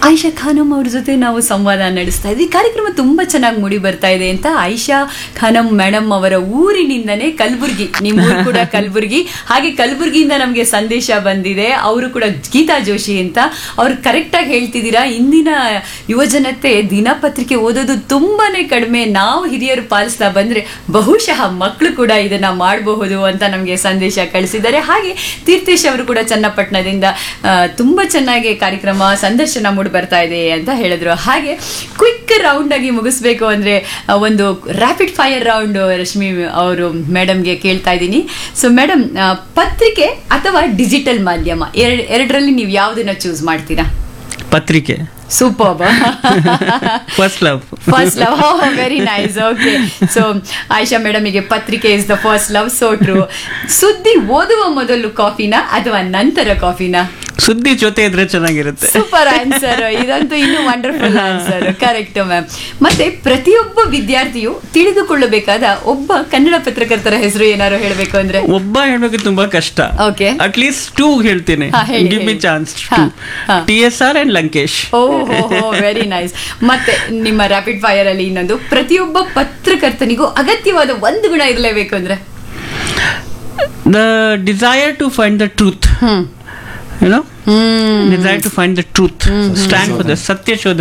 ಆಯಿಷಾ ಖಾನಂ ಅವ್ರ ಜೊತೆ ನಾವು ಸಂವಾದ ನಡೆಸ್ತಾ ಇದ್ವಿ ಈ ಕಾರ್ಯಕ್ರಮ ತುಂಬಾ ಚೆನ್ನಾಗಿ ಮೂಡಿ ಬರ್ತಾ ಇದೆ ಅಂತ ಆಯಿಷಾ ಖಾನಂ ಮೇಡಮ್ ಅವರ ಊರಿನಿಂದನೇ ಕಲಬುರ್ಗಿ ನಿಮ್ಮ ಊರು ಕೂಡ ಕಲಬುರ್ಗಿ ಹಾಗೆ ಕಲಬುರ್ಗಿಯಿಂದ ನಮಗೆ ಸಂದೇಶ ಬಂದಿದೆ ಅವರು ಕೂಡ ಗೀತಾ ಜೋಶಿ ಅಂತ ಅವ್ರು ಕರೆಕ್ಟ್ ಆಗಿ ಹೇಳ್ತಿದ್ದೀರಾ ಇಂದಿನ ಯುವಜನತೆ ದಿನಪತ್ರಿಕೆ ಓದೋದು ತುಂಬಾನೇ ಕಡಿಮೆ ನಾವು ಹಿರಿಯರು ಪಾಲಿಸ್ತಾ ಬಂದ್ರೆ ಬಹುಶಃ ಮಕ್ಕಳು ಕೂಡ ಇದನ್ನ ಮಾಡಬಹುದು ಅಂತ ನಮಗೆ ಸಂದೇಶ ಕಳಿಸಿದ್ದಾರೆ ಹಾಗೆ ತೀರ್ಥೇಶ್ ಅವರು ಕೂಡ ಚನ್ನಪಟ್ಟಣದಿಂದ ಆ, ತುಂಬಾ ಚೆನ್ನಾಗಿ ಕಾರ್ಯಕ್ರಮ ಸಂದರ್ಶನ ಮೂಡಿ ಬರ್ತಾ ಇದೆ ಅಂತ ಹೇಳಿದ್ರು ಹಾಗೆ ಕ್ವಿಕ್ ರೌಂಡ್ ಆಗಿ ಮುಗಿಸ್ಬೇಕು ಅಂದ್ರೆ ಆ, ಒಂದು ರ್ಯಾಪಿಡ್ ಫೈರ್ ರೌಂಡ್ ರಶ್ಮಿ ಅವರು ಮೇಡಮ್ಗೆ ಕೇಳ್ತಾ ಇದ್ದೀನಿ ಸೊ ಮೇಡಮ್ ಪತ್ರಿಕೆ ಅಥವಾ ಡಿಜಿಟಲ್ ಮಾಧ್ಯಮ ಎರಡ್ ಎರಡರಲ್ಲಿ ನೀವು ಯಾವ್ದನ್ನ ಚೂಸ್ ಮಾಡ್ತೀರಾ ಪತ್ರಿಕೆ super first love first love very nice okay so Ayesha ಮೇಡಮಿಗೆ ಪತ್ರಿಕೆ is the first love so true ಸುದ್ದಿ ಓದುವ ಮೊದಲು ಕಾಫಿನ ಅಥವಾ ನಂತರ ಕಾಫಿನ ಸುದ್ದಿ ಜೊತೆ ಇದ್ರೆ ಚೆನ್ನಾಗಿರುತ್ತೆ ಸೂಪರ್ ಆನ್ಸರ್ ಇದಂತೂ ಇನ್ನು ವಂಡರ್ಫುಲ್ ಆನ್ಸರ್ ಕರೆಕ್ಟ್ ಮ್ಯಾಮ್ ಮತ್ತೆ ಪ್ರತಿಯೊಬ್ಬ ವಿದ್ಯಾರ್ಥಿಯು ತಿಳಿದುಕೊಳ್ಳಬೇಕಾದ ಒಬ್ಬ ಕನ್ನಡ ಪತ್ರಕರ್ತರ ಹೆಸರು ಏನಾರು ಹೇಳಬೇಕು ಅಂದ್ರೆ ಒಬ್ಬ ಹೇಳ್ಬೇಕು ತುಂಬಾ ಕಷ್ಟ Okay. ಅಟ್ ಲೀಸ್ಟ್ ಟೂ ಹೇಳ್ತೀನಿ ಹಾ, ಹೇಳಿ, ಗಿವ್ ಮಿ ಹೇಳಿ. ಚಾನ್ಸ್ ಹಾ, ಹಾ. T S R and Lankesh oh very nice ಮತ್ತೆ ನಿಮ್ಮ ರ್ಯಾಪಿಡ್ ಫೈರ್ ಅಲ್ಲಿ ಇನ್ನೊಂದು ಪ್ರತಿಯೊಬ್ಬ ಪತ್ರಕರ್ತನಿಗೂ ಅಗತ್ಯವಾದ ಒಂದು ಗುಣ ಇರಲೇಬೇಕು ಅಂದ್ರೆ the desire to find the truth hmm you know desire to find the truth stand for the ಸತ್ಯ ಶೋಧ